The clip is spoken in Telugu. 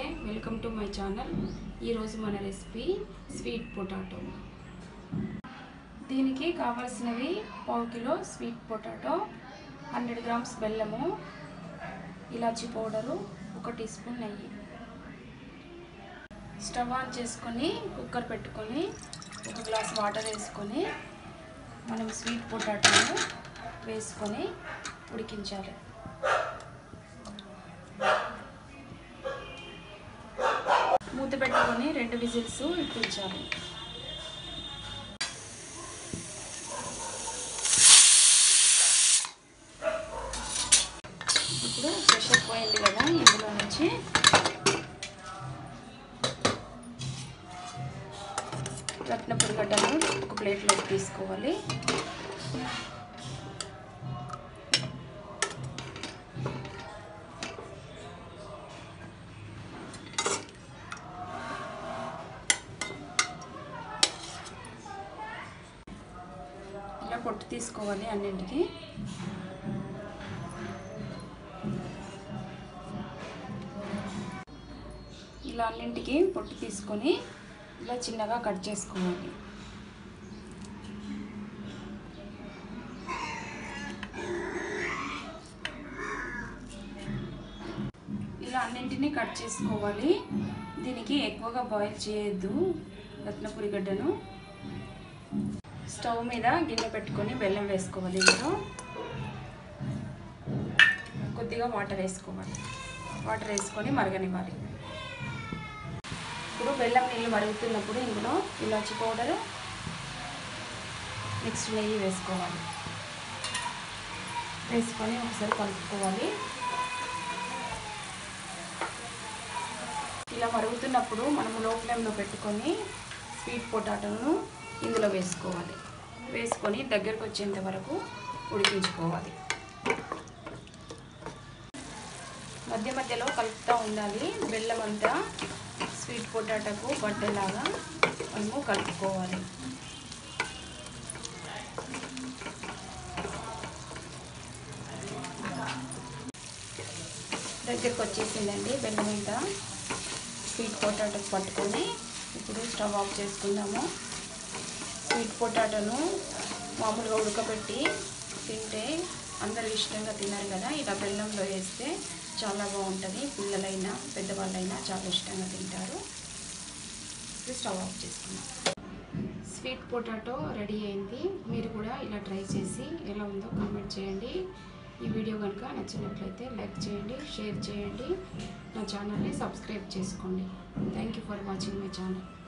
వెల్కమ్ టు మై ఛానల్ ఈరోజు మన రెసిపీ స్వీట్ పొటాటో దీనికి కావాల్సినవి పావు kilo sweet potato hundred grams బెల్లము ఇలాచీ పౌడరు ఒక టీ స్పూన్ నెయ్యి స్టవ్ ఆన్ చేసుకొని కుక్కర్ పెట్టుకొని ఒక గ్లాస్ వాటర్ వేసుకొని మనం స్వీట్ పొటాటోను వేసుకొని ఉడికించాలి మూత పెట్టుకొని రెండు విజిల్స్ ఇప్పించాలి ఇప్పుడు ప్రెషర్ పోయింది కదా ఇందులో నుంచి రత్న పొడిగడ్డను ఒక ప్లేట్లోకి తీసుకోవాలి ఇలా పొట్టు తీసుకోవాలి అన్నింటికి ఇలా అన్నింటికి పొట్టు తీసుకొని ఇలా చిన్నగా కట్ చేసుకోవాలి ఇలా అన్నింటినీ కట్ చేసుకోవాలి దీనికి ఎక్కువగా బాయిల్ చేయొద్దు రత్నపురి గడ్డను స్టవ్ మీద గిన్నె పెట్టుకొని బెల్లం వేసుకోవాలి ఇందులో కొద్దిగా వాటర్ వేసుకోవాలి వాటర్ వేసుకొని మరగనివ్వాలి ఇప్పుడు బెల్లం నీళ్ళు మరుగుతున్నప్పుడు ఇందులో ఇలాచి పౌడరు నెక్స్ట్ నెయ్యి వేసుకోవాలి వేసుకొని ఒకసారి కలుపుకోవాలి ఇలా మరుగుతున్నప్పుడు మనము లో ఫ్లేమ్లో పెట్టుకొని స్వీట్ పొటాటోను ఇందులో వేసుకోవాలి వేసుకొని దగ్గరకు వచ్చేంత వరకు ఉడికించుకోవాలి మధ్య మధ్యలో కలుపుతూ ఉండాలి బెల్లం అంతా స్వీట్ పొటాటోకు పట్టేలాగా మనము కలుపుకోవాలి దగ్గరకు వచ్చేసిందండి బెల్లం అంతా స్వీట్ పొటాటో పట్టుకొని ఇప్పుడు స్టవ్ ఆఫ్ చేసుకుందాము స్వీట్ పొటాటోను మామూలుగా ఉడకబెట్టి తింటే అందరూ ఇష్టంగా తిన్నారు కదా ఇలా బెల్లంలో వేస్తే చాలా బాగుంటుంది పిల్లలైనా పెద్దవాళ్ళైనా చాలా ఇష్టంగా తింటారు ఇప్పుడు స్టవ్ ఆఫ్ చేసుకున్నాం స్వీట్ పొటాటో రెడీ అయింది మీరు కూడా ఇలా ట్రై చేసి ఎలా ఉందో కామెంట్ చేయండి ఈ వీడియో కనుక నచ్చినట్లయితే లైక్ చేయండి షేర్ చేయండి నా ఛానల్ని సబ్స్క్రైబ్ చేసుకోండి thank you for watching my channel